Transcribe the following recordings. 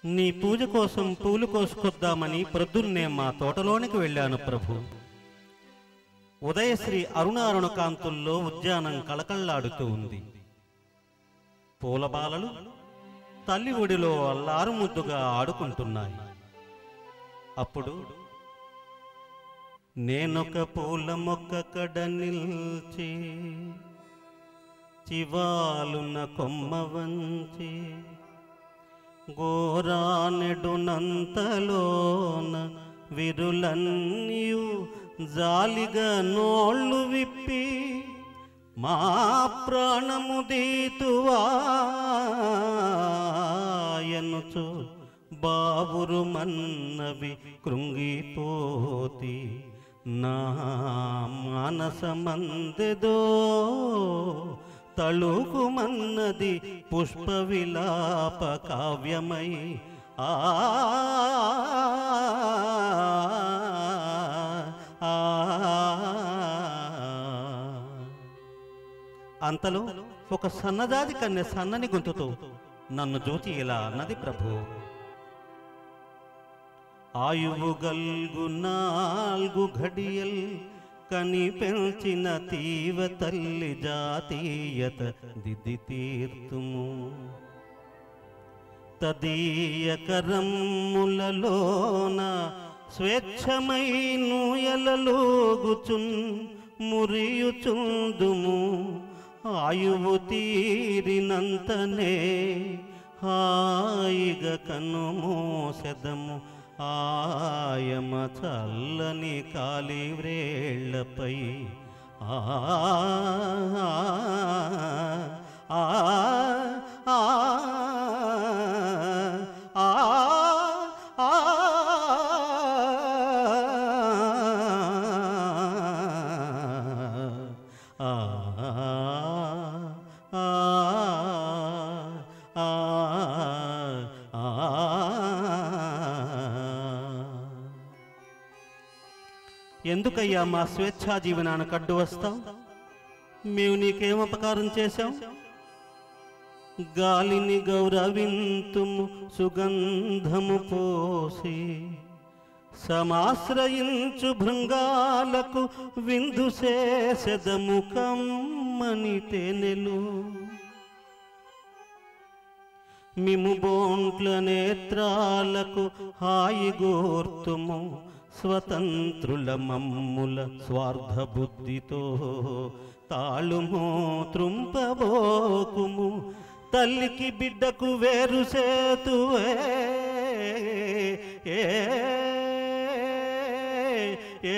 నీ పూజ కోసం పూలు కోసుకొద్దామని ప్రొద్దున్నే మా తోటలోనికి వెళ్ళాను ప్రభు ఉదయశ్రీ అరుణారుణ కాంతుల్లో ఉద్యానం కళకళ్లాడుతూ ఉంది పూలబాలలు తల్లి ఒడిలో అల్లారు ముద్దుగా ఆడుకుంటున్నాయి అప్పుడు నేనొక పూల మొక్క కడ నిల్చి చివాలున కొమ్మ వంచి గోరానెడునంతలోన విరులన్నీయు జాలిగా నోళ్ళు విప్పి మా ప్రాణము దీతువాయనుచు బాబురు మన్నవి కృంగిపోతి నా మానసమందెదో తళుకుమన్నది పుష్ప విలాప కావ్యమై ఆ ఆ, అంతలో ఒక సన్నజాతి కన్య సన్నని గొంతుతో నన్ను జ్యోతి ఇలా అన్నది ప్రభు ఆయువు గల్గు నాల్గు ఘడియల్ కని పెంచిన తీవ తల్లి జాతీయత దిద్ది తీర్తుము తదీయ కరమ్ములలోన స్వేచ్ఛమై నూయలలోగుచున్ మురియుచుందుము ఆయువు తీరినంతనే హాయిగా కనుమోసెదము ఆయమ చల్లని కాలి వ్రేళ్లపై ఆ ఆ ఆ ఆ ఆ ఆ ఎందుకయ్యా మా స్వేచ్ఛా జీవనానికి అడ్డు వస్తాం మేము నీకేం అపకారం చేశాం గాలిని గౌరవింతుము సుగంధము పోసి సమాశ్రయించు భృంగాలకు విందు చేసెదము కమ్మని తేనెలు మిము బోంట్ల నేత్రాలకు హాయిగోర్తుము స్వతంత్రుల మమ్ముల స్వార్థ బుద్ధితో తాళుమో త్రుంపబోకుము తల్లికి బిడ్డకు వేరు సేతువే ఏ ఏ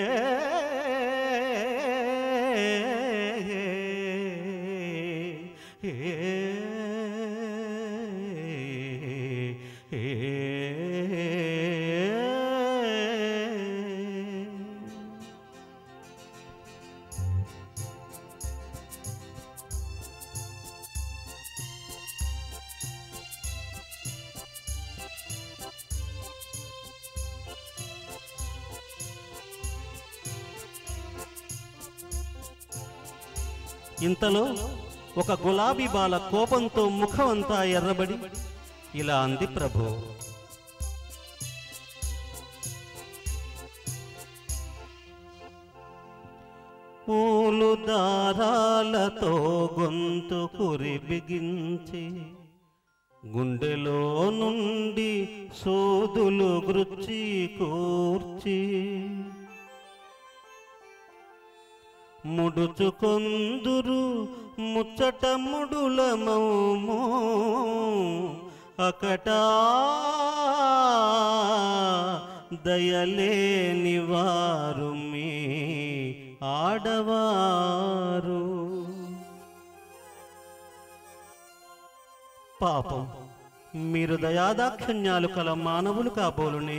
ఇంతలో ఒక గులాబీ బాల కోపంతో ముఖమంతా ఎర్రబడి ఇలా అంది ప్రభు పూలు దారాలతో గొంతు కురి బిగించి గుండెలో నుండి సోదులు గృచ్చి కూర్చి ముడుచుకొందురు ముచ్చట ముడుల మౌమో అకటా దయలేని వారు మీ ఆడవారు పాపం మీరు దయాదాక్షిణ్యాలు కల మానవులు కాబోలునే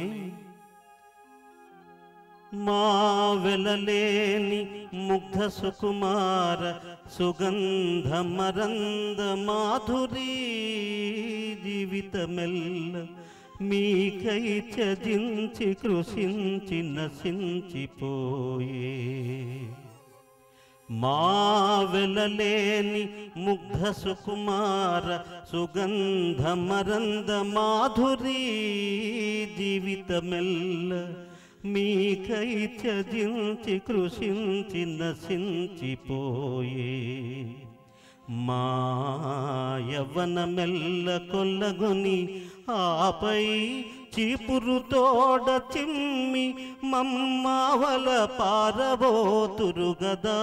మా వెలలేని ముగ్ధ సుకుమార సుగంధ మరంద మాధురీ జీవితమెల్ల మీకై త్యజించి కృషించి నశించిపోయే మా వెలలేని ముగ్ధ సుకుమార సుగంధ మరంద మాధురీ జీవితమెల్ల మీకై త్యజించి కృషించి నశించిపోయే మా యవ్వనమెల్ల కొల్లగొని ఆపై చీపురు తోడ చిమ్మి మమ్మావల పారబోతురు గదా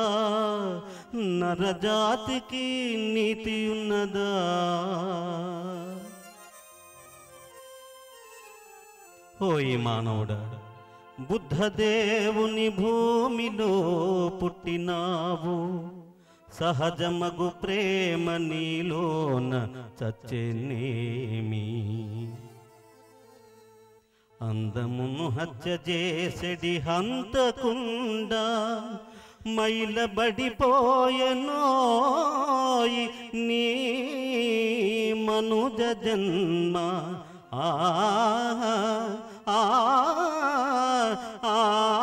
నరజాతికి నీతి ఉన్నదా ఓయి మానవుడా బుద్ధదేవుని భూమిలో పుట్టినావు సహజమగు ప్రేమ నీలోన చచ్చెనేమి అందమును హత్య చేసెడి హంతకుండా మైలబడిపోయనోయి నీ మనుజ జన్మ ఆ ఆ ఆ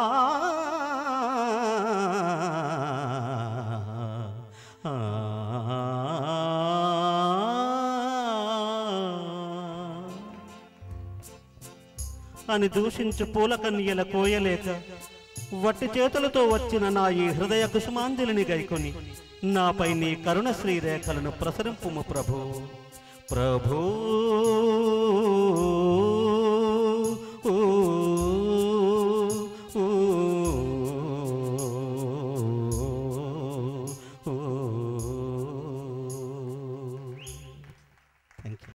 అని దూషించు పూల కన్యల కోయలేక వట్టి చేతులతో వచ్చిన నా ఈ హృదయ కుసుమాంజలిని గైకొని నాపై నీ కరుణ శ్రీరేఖలను ప్రసరింపుము ప్రభు ప్రభూ